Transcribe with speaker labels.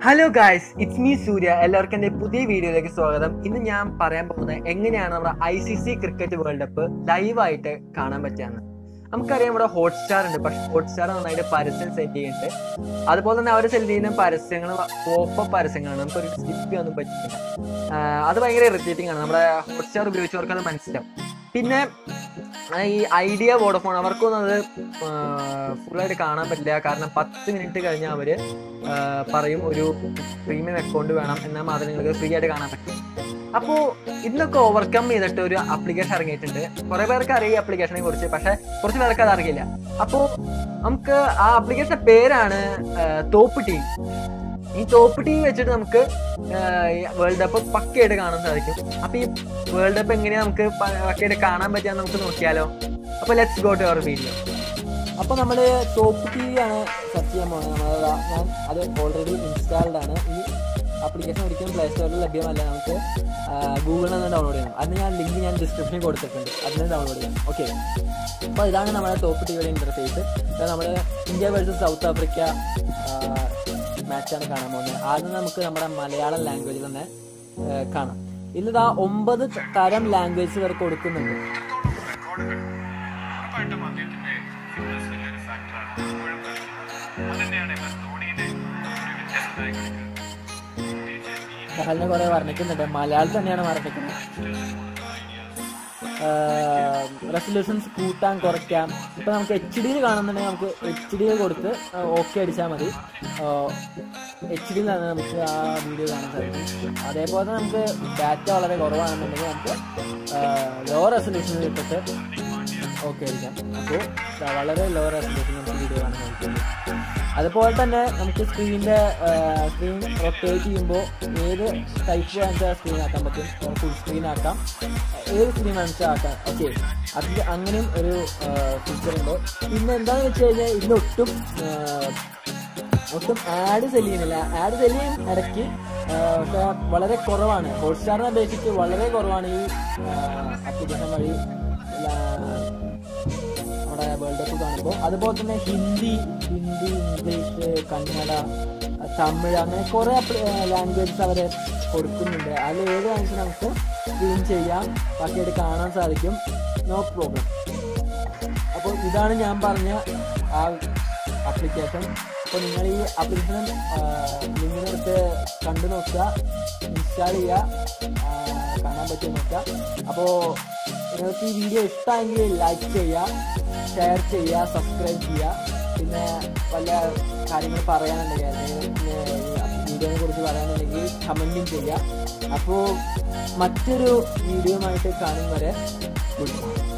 Speaker 1: hello guys it's me Surya എല്ലാവർക്കും എൻ്റെ പുതിയ വീഡിയോയിലേക്ക് സ്വാഗതം ഇന്ന് ഞാൻ പറയാൻ പോകുന്നത് എങ്ങനെയാണ് നമ്മുടെ I C C cricket world cup ലൈവായിട്ട് കാണാൻ പറ്റുകയെന്ന് നമുക്കറിയാം ഇവിടെ ഹോട്ട്സ്റ്റാർ ഉണ്ട് പക്ഷെ ഹോട്ട്സ്റ്റാർ നന്നായിട്ട് പരസ്യം സെറ്റ് ചെയ്യുന്നുണ്ട് അതുപോലെ തന്നെ അവർ സെറ്റ് ചെയ്യുന്ന പരസ്യങ്ങൾ പോപ്പ് പരസ്യങ്ങളാണ് നമുക്കൊരു സ്കിപ്പ് ചെയ്യാനൊന്നും പറ്റില്ല ആഹ് അത് ഭയങ്കര ഇറിറ്റേറ്റിംഗ് ആണ് നമ്മുടെ ഹോട്ട്സ്റ്റാർ ഉപയോഗിച്ചവർക്ക് അത് മനസ്സിലാവും പിന്നെ ആ ഈ ഐഡിയ വോഡഫോൺ അവർക്കൊന്നും അത് ഫുള്ളായിട്ട് കാണാൻ പറ്റില്ല കാരണം പത്ത് മിനിറ്റ് കഴിഞ്ഞാൽ അവർ പറയും ഒരു പ്രീമിയം അക്കൗണ്ട് വേണം എന്നാൽ മാത്രമേ നിങ്ങൾക്ക് ഫ്രീ ആയിട്ട് കാണാൻ പറ്റും അപ്പോൾ ഇന്നൊക്കെ ഓവർകം ചെയ്തിട്ട് ഒരു ആപ്ലിക്കേഷൻ ഇറങ്ങിയിട്ടുണ്ട് കുറെ പേർക്ക് അറിയാം ഈ ആപ്ലിക്കേഷനെ കുറിച്ച് പക്ഷെ കുറച്ച് പേർക്ക് അത് അറിയില്ല അപ്പോൾ നമുക്ക് ആ ആപ്ലിക്കേഷന്റെ പേരാണ് തോപ്പ് ടീം ഈ ടോപ്പ് ടീം വെച്ചിട്ട് നമുക്ക് വേൾഡ് കപ്പ് പക്കയായിട്ട് കാണാൻ സാധിക്കും അപ്പൊ ഈ വേൾഡ് കപ്പ് എങ്ങനെയാ നമുക്ക് പ- പക്കയായിട്ട് കാണാൻ പറ്റുക നമുക്ക് നോക്കിയാലോ അപ്പൊ let's go to our video
Speaker 2: അപ്പോൾ നമ്മൾ ടോപ്പ് ടി വി ആണ് സെർച്ച് ചെയ്യാൻ പോകുന്നത് നമ്മൾ ഞാൻ അത് ഓൾറെഡി ഇൻസ്റ്റാൾഡ് ആണ് ഈ ആപ്ലിക്കേഷൻ ഒരിക്കലും പ്ലേ സ്റ്റോറിൽ ലഭ്യമല്ല നമുക്ക് ഗൂഗിളിൽ നിന്ന് ഡൗൺലോഡ് ചെയ്യണം അതിന് ഞാൻ ലിങ്ക് ഞാൻ ഡിസ്ക്രിപ്ഷനിൽ കൊടുത്തിട്ടുണ്ട് അതിന് ഡൗൺലോഡ് ചെയ്യാം ഓക്കെ അപ്പോൾ ഇതാണ് നമ്മുടെ ടോപ്പ് ടി വിയുടെ ഇൻ്റർഫേസ് ഇത് നമ്മൾ ഇന്ത്യ വേഴ്സസ് സൗത്ത് ആഫ്രിക്ക മാച്ചാണ് കാണാൻ പോകുന്നത് ആദ്യം നമുക്ക് നമ്മുടെ മലയാളം ലാംഗ്വേജ് തന്നെ ആ, കാണാം ഇന്നിതാ ഒമ്പത് തരം ലാംഗ്വേജ് വരെ കൊടുക്കുന്നുണ്ട്
Speaker 3: ഉറപ്പായിട്ടും അദ്ദേഹത്തിന്റെ ഫിറ്റ്നസ് വലിയൊരു ഫാക്ടറാണ് ഇപ്പോഴും കളിക്കുന്നത് അതുതന്നെയാണ് എം എസ് ധോണിയുടെ ഒരു വ്യത്യസ്തമായ കളിക്കുന്നത്
Speaker 2: ചഹലിനെ കുറെ വർണ്ണിക്കുന്നുണ്ട് മലയാളം തന്നെയാണ് വർണ്ണിക്കുന്നത് റെസൊല്യൂഷൻസ് കൂട്ടാൻ കുറയ്ക്കാം ഇപ്പൊ നമുക്ക് എച്ച് ഡിയിൽ കാണുന്നുണ്ടെങ്കിൽ നമുക്ക് എച്ച് ഡിയിൽ കൊടുത്ത് ഓക്കെ അടിച്ചാൽ മതി എച്ച് ഡിയിൽ തന്നെ നമുക്ക് ആ വീഡിയോ കാണാൻ സാധിക്കും അതേപോലെ തന്നെ നമുക്ക് ഡാറ്റ വളരെ കുറവാണെന്നുണ്ടെങ്കിൽ നമുക്ക് ലോ റെസൊല്യൂഷനിൽ ഇട്ടിട്ട് ഓക്കെ അടിക്കാം അപ്പോൾ വളരെ ലോ റെസൊല്യൂഷൻ നമുക്ക് വീഡിയോ കാണാൻ സാധിക്കും അതുപോലെ തന്നെ നമുക്ക് സ്ക്രീനിന്റെ സ്ക്രീൻ റൊട്ടേറ്റ് ചെയ്യുമ്പോൾ ഏത് ടൈപ്പ് വേണമെങ്കിൽ സ്ക്രീൻ ആക്കാൻ പറ്റും ഫുൾ സ്ക്രീൻ ആക്കാം ഏത് സ്ക്രീൻ വേണമെങ്കിൽ ആക്കാം ഓക്കെ അതിൽ അങ്ങനെയും ഒരു ഫീച്ചർ ഉണ്ട് പിന്നെ എന്താണെന്ന് വെച്ച് കഴിഞ്ഞാൽ ഇതിലൊട്ടും ആ, ഒട്ടും ആഡ് സെല് ചെയ്യുന്നില്ല ആഡ് സെല് ചെയ്യും ഇടയ്ക്ക് ആ, പക്ഷെ വളരെ കുറവാണ് ഹോട്ട്സ്റ്റാറിനെ അപേക്ഷിച്ച് വളരെ കുറവാണ് ഈ ആപ്ലിക്കേഷൻ വഴി ലാ- നമ്മുടെ വേൾഡ് കപ്പ് കാണുമ്പോൾ അതുപോലെ തന്നെ ഹിന്ദി ഹിന്ദി ഇംഗ്ലീഷ് കന്നഡ തമിഴ് അങ്ങനെ കുറെ ലാംഗ്വേജസ് അവർ കൊടുക്കുന്നുണ്ട് അതിൽ ഏത് വേണമെങ്കിലും നമുക്ക് സ്ക്രീൻ ചെയ്യാം ബാക്കിയായിട്ട് കാണാൻ സാധിക്കും നോ പ്രോബ്ലം അപ്പോൾ ഇതാണ് ഞാൻ പറഞ്ഞ ആ ആപ്ലിക്കേഷൻ അപ്പോൾ നിങ്ങൾ ഈ ആപ്ലിക്കേഷൻ നിങ്ങളെടുത്ത് കണ്ടു നോക്കുക ഇൻസ്റ്റാൾ ചെയ്യുക ആ, കാണാൻ പറ്റും നോക്കുക അപ്പോൾ നിങ്ങൾക്ക് ഈ വീഡിയോ ഇഷ്ടമെങ്കിൽ ലൈക്ക് ചെയ്യുക ഷെയർ ചെയ്യുക സബ്സ്ക്രൈബ് ചെയ്യുക പിന്നെ വല്ല കാര്യങ്ങൾ പറയാനുണ്ടെങ്കിൽ വീഡിയോനെ കുറിച്ച് പറയാനുണ്ടെങ്കിൽ കമൻറ്റും ചെയ്യുക അപ്പോൾ മറ്റൊരു വീഡിയോയുമായിട്ട് കാണും വരെ ഗുഡ് ബൈ